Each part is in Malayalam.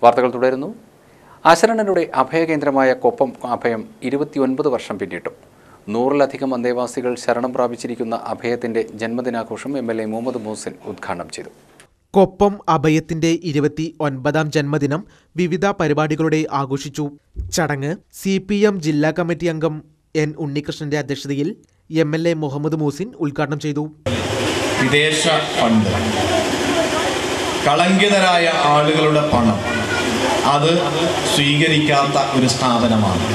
വാർത്തകൾ തുടരുന്നു അശരണരുടെ അഭയകേന്ദ്രമായ കൊപ്പം അഭയം ഇരുപത്തിയൊൻപത് വർഷം പിന്നിട്ടു നൂറിലധികം അന്തേവാസികൾ ശരണം പ്രാപിച്ചിരിക്കുന്ന അഭയത്തിന്റെ ജന്മദിനാഘോഷം M L A Muhammad Muhsin ഉദ്ഘാടനം ചെയ്തു കൊപ്പം അഭയത്തിന്റെ ഇരുപത്തി ഒൻപതാം ജന്മദിനം വിവിധ പരിപാടികളുടെ ആഘോഷിച്ചു ചടങ്ങ് സി പി എം ജില്ലാ കമ്മിറ്റി അംഗം എൻ ഉണ്ണികൃഷ്ണന്റെ അധ്യക്ഷതയിൽ M L A Muhammad Muhsin ഉദ്ഘാടനം ചെയ്തു വിദേശ ഫണ്ട് കളങ്കിതരായ ആളുകളുടെ പണം അത് സ്വീകരിക്കാത്ത ഒരു സ്ഥാപനമാണ്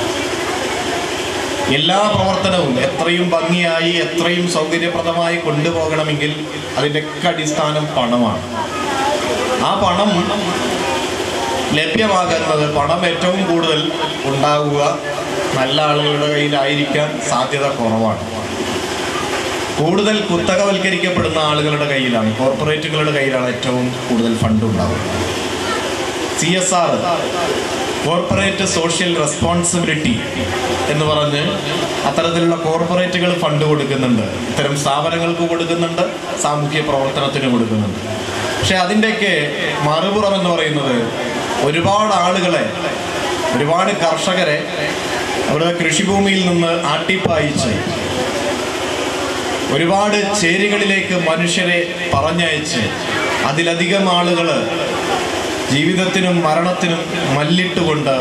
എല്ലാ പ്രവർത്തനവും എത്രയും ഭംഗിയായി എത്രയും സൗകര്യപ്രദമായി കൊണ്ടുപോകണമെങ്കിൽ അതിൻ്റെയൊക്കെ അടിസ്ഥാനം പണമാണ് ആ പണം ലഭ്യമാകുന്നത് പണം ഏറ്റവും കൂടുതൽ ഉണ്ടാകുക നല്ല ആളുകളുടെ കയ്യിലായിരിക്കാൻ സാധ്യത കുറവാണ് കൂടുതൽ കുത്തകവൽക്കരിക്കപ്പെടുന്ന ആളുകളുടെ കയ്യിലാണ് കോർപ്പറേറ്റുകളുടെ കയ്യിലാണ് ഏറ്റവും കൂടുതൽ ഫണ്ട് ഉണ്ടാവുക C S R corporate social responsibility എന്ന് പറഞ്ഞ് അത്തരത്തിലുള്ള കോർപ്പറേറ്റുകൾ ഫണ്ട് കൊടുക്കുന്നുണ്ട് ഇത്തരം സ്ഥാപനങ്ങൾക്ക് കൊടുക്കുന്നുണ്ട് സാമൂഹ്യ പ്രവർത്തനത്തിന് കൊടുക്കുന്നുണ്ട് പക്ഷെ അതിൻ്റെയൊക്കെ മറുപുറം എന്ന് പറയുന്നത് ഒരുപാട് ആളുകളെ ഒരുപാട് കർഷകരെ അവരുടെ കൃഷിഭൂമിയിൽ നിന്ന് ആട്ടിപ്പായിച്ച് ഒരുപാട് ചേരികളിലേക്ക് മനുഷ്യരെ പറഞ്ഞയച്ച് അതിലധികം ആളുകൾ ജീവിതത്തിനും മരണത്തിനും മല്ലിട്ടുകൊണ്ട്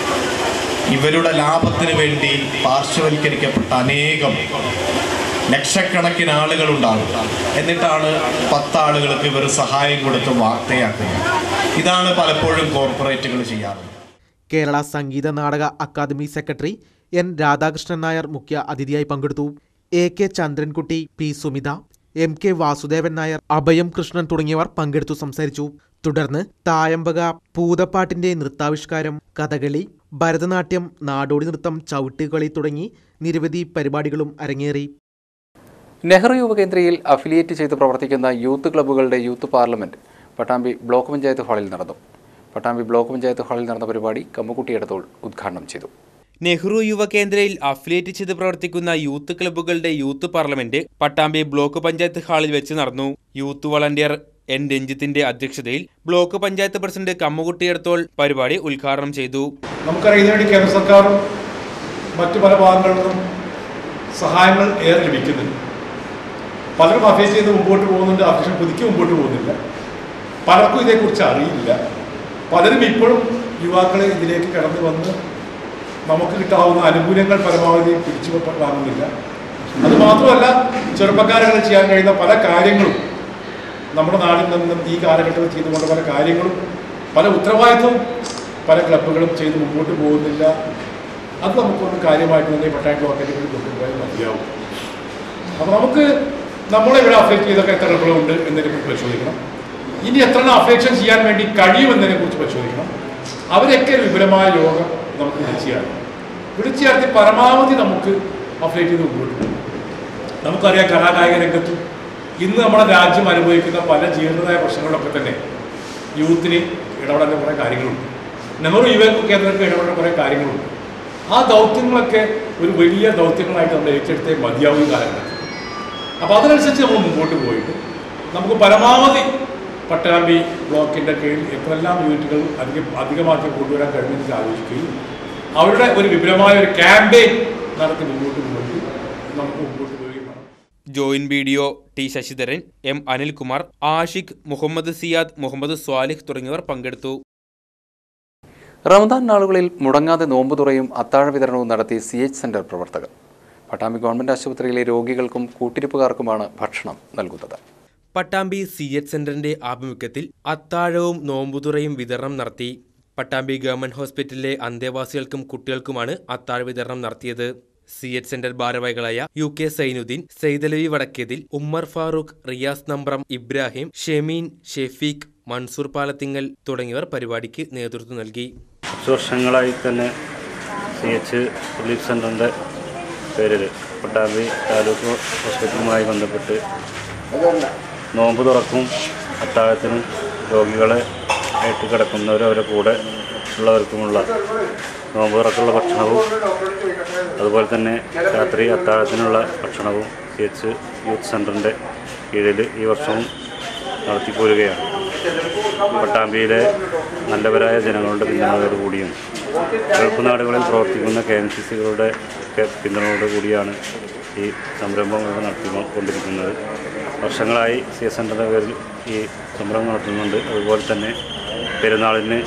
ഇവരുടെ ലാഭത്തിന് വേണ്ടി പാർശ്വവൽക്കരിക്കപ്പെട്ട അനേകം ലക്ഷക്കണക്കിന് ആളുകളുണ്ടാകും എന്നിട്ടാണ് പത്താളുകൾക്ക് ഇവർ സഹായം കൊടുത്ത് വാർത്തയാക്കുന്നത് ഇതാണ് പലപ്പോഴും കോർപ്പറേറ്റുകൾ ചെയ്യാറുള്ളത് കേരള സംഗീത നാടക അക്കാദമി സെക്രട്ടറി എൻ രാധാകൃഷ്ണൻ നായർ മുഖ്യ അതിഥിയായി പങ്കെടുത്തു A K Chandrankutty P Sumitha M K Vasudevan Nair Abhayam Krishnan തുടങ്ങിയവർ പങ്കെടുത്തു സംസാരിച്ചു തുടർന്ന് തായമ്പക പൂതപ്പാട്ടിന്റെ നൃത്താവിഷ്കാരം കഥകളി ഭരതനാട്യം നാടോടി നൃത്തം ചവിട്ടുകളി തുടങ്ങി നിരവധി പരിപാടികളും അരങ്ങേറി നെഹ്റു യുവകേന്ദ്രയിൽ അഫിലിയേറ്റ് ചെയ്ത് പ്രവർത്തിക്കുന്ന യൂത്ത് ക്ലബ്ബുകളുടെ youth parliament Pattambi block panchayat ഹാളിൽ നടന്നു പട്ടാമ്പി ബ്ലോക്ക് പഞ്ചായത്ത് ഹാളിൽ നടന്ന പരിപാടി കമ്മുകുട്ടി എടത്തോൾ ഉദ്ഘാടനം ചെയ്തു നെഹ്റു യുവകേന്ദ്രയിൽ അഫിലിയേറ്റ് ചെയ്ത് പ്രവർത്തിക്കുന്ന യൂത്ത് ക്ലബ്ബുകളുടെ youth parliament Pattambi block panchayat ഹാളിൽ വെച്ച് നടന്നു യൂത്ത് വളണ്ടിയർ എൻ രഞ്ജിത്തിന്റെ അധ്യക്ഷതയിൽ ബ്ലോക്ക് പഞ്ചായത്ത് പ്രസിഡന്റ് കമ്മുകുട്ടിയെടുത്തോൾ പരിപാടി ഉദ്ഘാടനം ചെയ്തു നമുക്കറിയാം ഇതിനുവേണ്ടി കേന്ദ്ര സർക്കാരും മറ്റു പല ഭാഗങ്ങളിൽ നിന്നും സഹായങ്ങൾ ഏറെ ലഭിക്കുന്നുണ്ട് പലരും അഫേസ് ചെയ്ത് മുമ്പോട്ട് പോകുന്നുണ്ട് അഫേഷൻ പുതുക്കി മുമ്പോട്ട് പോകുന്നില്ല പലർക്കും ഇതേക്കുറിച്ച് അറിയില്ല പലരും ഇപ്പോഴും യുവാക്കളെ ഇതിലേക്ക് കടന്നു വന്ന് നമുക്ക് കിട്ടാവുന്ന ആനുകൂല്യങ്ങൾ പരമാവധി പിടിച്ചു വ- വാങ്ങുന്നില്ല അത് മാത്രമല്ല ചെറുപ്പക്കാരുകൾ ചെയ്യാൻ കഴിയുന്ന പല കാര്യങ്ങളും നമ്മുടെ നാട്ടിൽ നിന്നും ഈ കാലഘട്ടത്തിൽ ചെയ്തുകൊണ്ട് പല കാര്യങ്ങളും പല ഉത്തരവാദിത്വം പല ക്ലബ്ബുകളും ചെയ്ത് മുമ്പോട്ട് പോകുന്നില്ല അത് നമുക്കൊന്ന് കാര്യമായിട്ട് തന്നെ ഈ പട്ടായ പോക്കറ്റുകളിൽ കൊണ്ടുപോയാൽ മതിയാവും അപ്പോൾ നമുക്ക് നമ്മളെ ഇവിടെ അഫക്റ്റ് ചെയ്തൊക്കെ എത്ര ക്ലബ്ബുകളുണ്ട് എന്നതിനെ കുറിച്ച് പരിശോധിക്കണം ഇനി എത്ര അഫേക്ഷൻ ചെയ്യാൻ വേണ്ടി കഴിയുമെന്നതിനെ കുറിച്ച് പരിശോധിക്കണം അവരൊക്കെ ഒരു വിപുലമായ യോഗം നമുക്ക് വിളിച്ചു ചേർക്കാം വിളിച്ചു ചേർത്തി പരമാവധി നമുക്ക് അഫ്ലേറ്റ് ചെയ്ത് മുമ്പോട്ട് പോകും നമുക്കറിയാം കലാകായിക രംഗത്തും ഇന്ന് നമ്മുടെ രാജ്യം അനുഭവിക്കുന്ന പല ജീർണതായ പ്രശ്നങ്ങളിലൊക്കെ തന്നെ യൂത്തിന് ഇടപെടേണ്ട കുറേ കാര്യങ്ങളുണ്ട് നെഹ്റു യുവ കേന്ദ്രങ്ങൾക്ക് ഇടപെടേണ്ട കുറേ കാര്യങ്ങളുണ്ട് ആ ദൗത്യങ്ങളൊക്കെ ഒരു വലിയ ദൗത്യങ്ങളായിട്ട് നമ്മൾ ഏറ്റെടുത്തേ മതിയാവും ഈ കാലഘട്ടത്തിൽ അപ്പോൾ അതിനനുസരിച്ച് നമ്മൾ മുമ്പോട്ട് പോയിട്ട് നമുക്ക് പരമാവധി പട്ടാമ്പി ബ്ലോക്കിൻ്റെ കീഴിൽ എത്രയെല്ലാം യൂണിറ്റുകൾ അധികം അധികമാക്കി കൊണ്ടുവരാൻ കഴിയുമെന്ന് ആലോചിക്കുകയും അവരുടെ ഒരു വിപുലമായ ഒരു ക്യാമ്പയിൻ നടത്തി മുമ്പോട്ട് പോയിട്ട് നമുക്ക് മുമ്പോട്ട് പോവുകയും വേണം joint video T Sasidharan M Anilkumar Ashiq Muhammad Siyad Muhammad Swalih തുടങ്ങിയവർ പങ്കെടുത്തു റമദാൻ നാളുകളിൽ മുടങ്ങാതെ നോമ്പ് തുറയും അത്താഴ വിതരണവും നടത്തി സി എച്ച് സെന്റർ പ്രവർത്തകർ പട്ടാമ്പി ഗവൺമെന്റ് ആശുപത്രിയിലെ രോഗികൾക്കും കൂട്ടിരിപ്പുകാർക്കുമാണ് ഭക്ഷണം നൽകുന്നത് പട്ടാമ്പി സി എച്ച് സെന്ററിന്റെ ആഭിമുഖ്യത്തിൽ അത്താഴവും നോമ്പുതുറയും വിതരണം നടത്തി പട്ടാമ്പി ഗവൺമെന്റ് ഹോസ്പിറ്റലിലെ അന്തേവാസികൾക്കും കുട്ടികൾക്കുമാണ് അത്താഴ വിതരണം നടത്തിയത് സി എച്ച് സെന്റർ ഭാരവാഹികളായ യു കെ സൈനുദ്ദീൻ സെയ്തലവി വടക്കേതിൽ ഉമ്മർ ഫാറൂഖ് റിയാസ് നമ്പ്രം ഇബ്രാഹിം ഷെമീൻ ഷെഫീഖ് മൻസൂർ പാലത്തിങ്ങൽ തുടങ്ങിയവർ പരിപാടിക്ക് നേതൃത്വം നൽകി കുറച്ച് വർഷങ്ങളായി തന്നെ സി എച്ച് റിലീഫ് സെൻ്ററിൻ്റെ പേരിൽ പട്ടാമ്പി താലൂക്ക് ഹോസ്പിറ്റലുമായി ബന്ധപ്പെട്ട് നോമ്പ് തുറക്കും അത്താഴത്തിനും രോഗികളെ ആയിട്ട് കിടക്കുന്നവരും അവരുടെ കൂടെ ഉള്ളവർക്കുമുള്ള നോമ്പ് തുറക്കുള്ള ഭക്ഷണവും അതുപോലെ തന്നെ രാത്രി അത്താഴത്തിനുള്ള ഭക്ഷണവും സി എച്ച് യൂത്ത് സെൻ്ററിൻ്റെ കീഴിൽ ഈ വർഷവും നടത്തിപ്പോരുകയാണ് പട്ടാമ്പിയിലെ നല്ലവരായ ജനങ്ങളുടെ പിന്തുണയോടുകൂടിയും ഗൾഫ് നാടുകളിൽ പ്രവർത്തിക്കുന്ന കെ എം സി സികളുടെ ഒക്കെ പിന്തുണയോടുകൂടിയാണ് ഈ സംരംഭം ഇവിടെ നടത്തിക്കൊണ്ടിരിക്കുന്നത് വർഷങ്ങളായി സി എസ് സെൻ്ററിൻ്റെ പേരിൽ ഈ സംരംഭം നടത്തുന്നുണ്ട് അതുപോലെ തന്നെ പെരുന്നാളിന്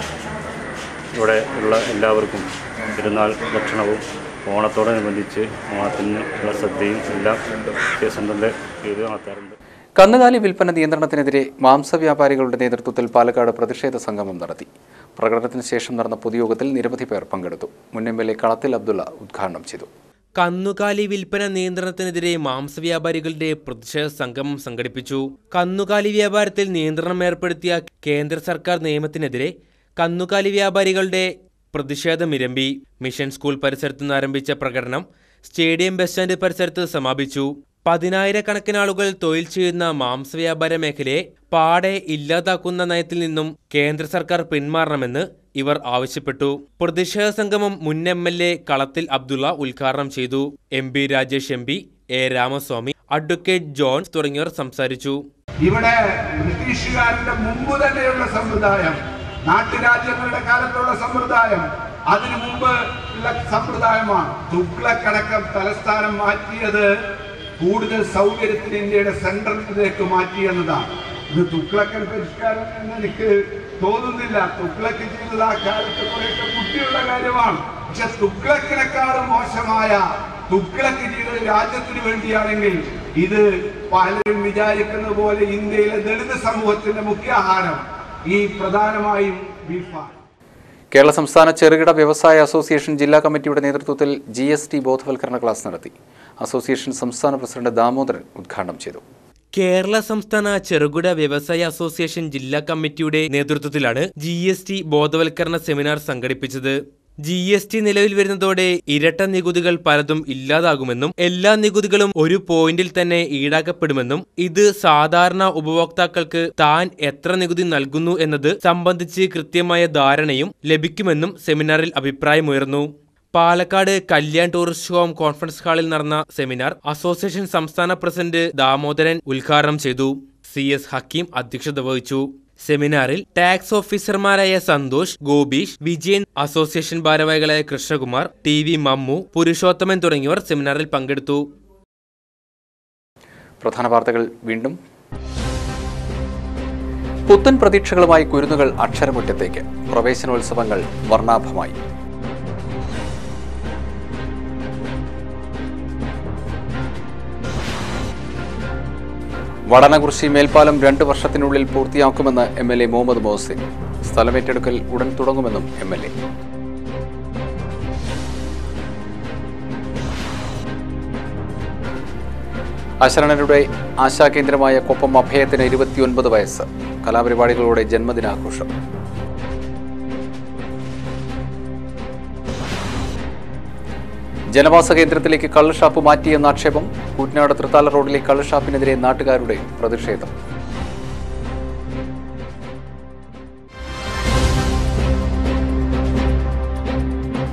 ഇവിടെ ഉള്ള എല്ലാവർക്കും പെരുന്നാൾ ഭക്ഷണവും ഓണത്തോടനുബന്ധിച്ച് ഓണത്തിന് ഉള്ള സദ്യയും എല്ലാം സി എസ് സെൻ്ററിൻ്റെ പേരിൽ നടത്താറുണ്ട് കന്നുകാലി വിൽപ്പന നിയന്ത്രണത്തിനെതിരെ മാംസവ്യാപാരികളുടെ നേതൃത്വത്തിൽ പാലക്കാട് പ്രതിഷേധ സംഗമം നടത്തി പ്രകടനത്തിന് ശേഷം നടന്ന പൊതുയോഗത്തിൽ നിരവധി പേർ പങ്കെടുത്തു മുൻ എം എൽ എ കളത്തിൽ അബ്ദുള്ള ഉദ്ഘാടനം ചെയ്തു കന്നുകാലി വിൽപ്പന നിയന്ത്രണത്തിനെതിരെ മാംസവ്യാപാരികളുടെ പ്രതിഷേധ സംഗമം സംഘടിപ്പിച്ചു കന്നുകാലി വ്യാപാരത്തിൽ നിയന്ത്രണം ഏർപ്പെടുത്തിയ കേന്ദ്ര സർക്കാർ നിയമത്തിനെതിരെ കന്നുകാലി വ്യാപാരികളുടെ പ്രതിഷേധമിരമ്പി മിഷൻ സ്കൂൾ പരിസരത്തു നിന്ന് ആരംഭിച്ച പ്രകടനം സ്റ്റേഡിയം ബസ് സ്റ്റാൻഡ് പരിസരത്ത് സമാപിച്ചു പതിനായിരക്കണക്കിന് ആളുകൾ തൊഴിൽ ചെയ്യുന്ന മാംസവ്യാപാര മേഖലയെ പാടെ ഇല്ലാതാക്കുന്ന നയത്തിൽ നിന്നും കേന്ദ്ര സർക്കാർ പിന്മാറണമെന്ന് ഇവർ ആവശ്യപ്പെട്ടു പ്രതിഷേധ സംഗമം മുൻ എം എൽ എ കളത്തിൽ അബ്ദുള്ള ഉദ്ഘാടനം ചെയ്തു M P Rajesh M P A Ramaswamy advocate John തുടങ്ങിയവർ സംസാരിച്ചു ഇവിടെ ബ്രിട്ടീഷുകാരുടെ മുമ്പ് തന്നെയുള്ള സമ്പ്രദായം നാട്ടുരാജ്യങ്ങളുടെ കാലത്തുള്ള സമ്പ്രദായം അതിനു മുമ്പ് ഉള്ള സമ്പ്രദായമാണ് തുഗ്ലക്കടക്കം തലസ്ഥാനം മാറ്റിയത് കൂടുതൽ സൗകര്യത്തിന് ഇന്ത്യയുടെ സെൻട്രലിലേക്ക് മാറ്റി എന്നതാണ് ഇത് തുഗ്ലക്കൻ പരിഷ്കാരം എന്ന് എനിക്ക് തോന്നുന്നില്ല തുഗ്ലക്ക് ചെയ്തത് ആ കാലത്ത് കുറേയൊക്കെ ബുദ്ധിയുള്ള കാര്യമാണ് പക്ഷെ തുഗ്ലക്കിനെക്കാളും മോശമായ തുഗ്ലക്ക് ചെയ്തത് രാജ്യത്തിന് വേണ്ടിയാണെങ്കിൽ ഇത് പലരും വിചാരിക്കുന്ന പോലെ ഇന്ത്യയിലെ ദളിത് സമൂഹത്തിന്റെ മുഖ്യ ആഹാരം ഈ പ്രധാനമായും ബീഫാണ് കേരള സംസ്ഥാന ചെറുകിട വ്യവസായ അസോസിയേഷൻ ജില്ലാ കമ്മിറ്റിയുടെ നേതൃത്വത്തിൽ ജി എസ് ടി ബോധവൽക്കരണ ക്ലാസ് നടത്തി അസോസിയേഷൻ സംസ്ഥാന പ്രസിഡന്റ് ദാമോദരൻ ഉദ്ഘാടനം ചെയ്തു കേരള സംസ്ഥാന ചെറുകിട വ്യവസായ അസോസിയേഷൻ ജില്ലാ കമ്മിറ്റിയുടെ നേതൃത്വത്തിലാണ് ജി എസ് ടി ബോധവൽക്കരണ സെമിനാർ സംഘടിപ്പിച്ചത് ജി എസ് ടി നിലവിൽ വരുന്നതോടെ ഇരട്ട നികുതികൾ പലതും ഇല്ലാതാകുമെന്നും എല്ലാ നികുതികളും ഒരു പോയിന്റിൽ തന്നെ ഈടാക്കപ്പെടുമെന്നും ഇത് സാധാരണ ഉപഭോക്താക്കൾക്ക് താൻ എത്ര നികുതി നൽകുന്നു എന്നത് സംബന്ധിച്ച് കൃത്യമായ ധാരണയും ലഭിക്കുമെന്നും സെമിനാറിൽ അഭിപ്രായമുയർന്നു Palakkad Kalyan tourist home conference ഹാളിൽ നടന്ന സെമിനാർ അസോസിയേഷൻ സംസ്ഥാന പ്രസിഡന്റ് ദാമോദരൻ ഉദ്ഘാടനം ചെയ്തു സി എസ് ഹക്കീം അധ്യക്ഷത വഹിച്ചു സെമിനാറിൽ ടാക്സ് ഓഫീസർമാരായ സന്തോഷ് ഗോപീഷ് വിജയൻ അസോസിയേഷൻ ഭാരവാഹികളായ കൃഷ്ണകുമാർ ടി വി മമ്മു പുരുഷോത്തമൻ തുടങ്ങിയവർ സെമിനാറിൽ പങ്കെടുത്തു പ്രധാന വാർത്തകൾ വീണ്ടും പുത്തൻ പ്രതീക്ഷകളുമായി കുരുന്നുകൾ അക്ഷരമുറ്റത്തേക്ക് പ്രവേശനോത്സവങ്ങൾ വർണ്ണാഭമായി വടനകുറിശി മേൽപ്പാലം രണ്ട് വർഷത്തിനുള്ളിൽ പൂർത്തിയാക്കുമെന്ന് M L A Muhammad Muhsin സ്ഥലമേറ്റെടുക്കൽ ഉടൻ തുടങ്ങുമെന്നും എം എൽ എ അശരണരുടെ ആശാകേന്ദ്രമായ കൊപ്പം അഭയത്തിന് ഇരുപത്തിയൊൻപത് വയസ്സ് കലാപരിപാടികളോടെ ജന്മദിനാഘോഷം ജനവാസ കേന്ദ്രത്തിലേക്ക് കള്ളുഷാപ്പ് മാറ്റിയെന്ന ആക്ഷേപം കൂറ്റനാട് തൃത്താല റോഡിലെ കള്ളുഷാപ്പിനെതിരെ നാട്ടുകാരുടെ പ്രതിഷേധം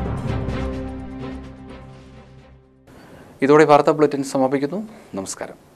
ഇതോടെ വാർത്താ ബുള്ളറ്റിൻ സമാപിക്കുന്നു നമസ്കാരം